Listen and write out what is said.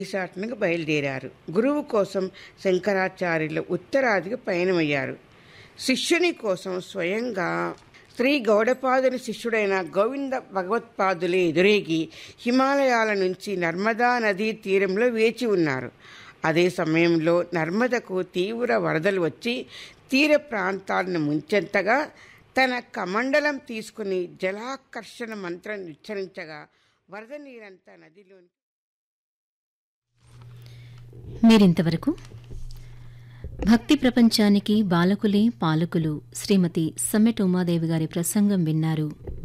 విశాఖకు బయలుదేరారు గురువు కోసం శంకరాచార్యులు ఉత్తరాదికి పయనమయ్యారు శిష్యుని కోసం స్వయంగా శ్రీ గౌడపాదుని శిష్యుడైన గోవింద భగవత్పాదులే ఎదురేగి హిమాలయాల నుంచి నర్మదా నదీ తీరంలో వేచి ఉన్నారు అదే సమయంలో నర్మదకు తీవ్ర వరదలు వచ్చి తీర ప్రాంతాలను ముంచెంతగా తన కమండలం తీసుకుని జలాకర్షణ మంత్రం ఉచ్చరించగా వరద నీరంతా నదిలోని మీరింతవరకు భక్తి ప్రపంచానికి బాలకులే పాలకులు శ్రీమతి సమ్మెట్ ఉమాదేవి గారి ప్రసంగం విన్నారు